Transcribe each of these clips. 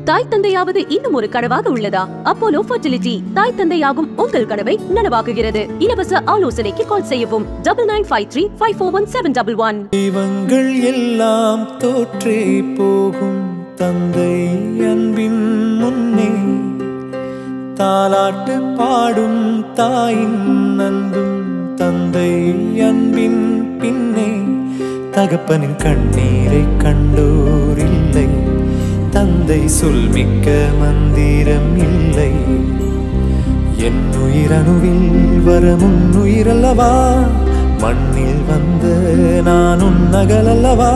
தாய் தந்தையாவது இன்னும் ஒரு கனவாக உள்ளதா அப்போலோ ஃபர்டிலிட்டி தாய் தந்தையாகும் உங்கள் கனவை நனவாக்குகிறது இலவச ஆலோசனைக்கு கால் செய்யவும் double nine five three five four one seven double one தெய்வங்கள் எல்லாம் தோற்றே போகும் தந்தை அன்பின் முன்னே தாலாட்டு பாடும் தாயின் அன்பும் தந்தை அன்பின் பின்னே தகப்பனின் கண்ணீரை கண்டோர் இல்லை தந்தை சொல்மிக்க மந்திரம் இல்லை என் உயிரணுவில் வரமுன் உயிரல்லவா மண்ணில் வந்த நான் உன் நகலல்லவா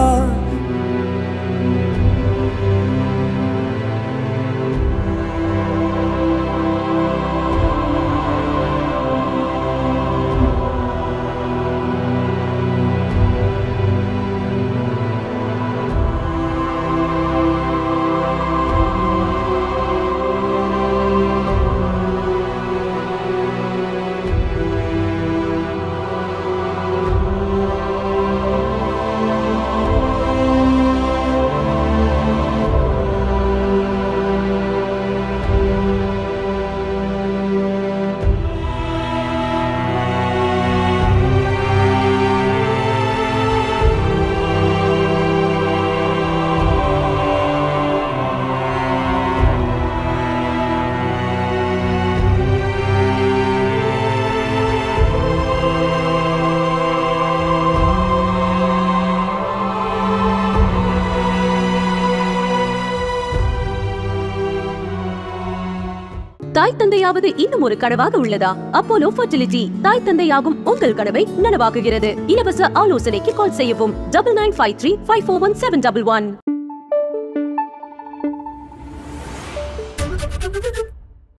தாய் தந்தையாவது இன்னும் ஒரு கனவாக உள்ளதா அப்போலோ ஃபர்டிலிட்டி தாய் தந்தையாகும் உங்கள் கனவை நனவாக்குகிறது இலவச ஆலோசனைக்கு கால் செய்யவும் double nine five three five four one seven double one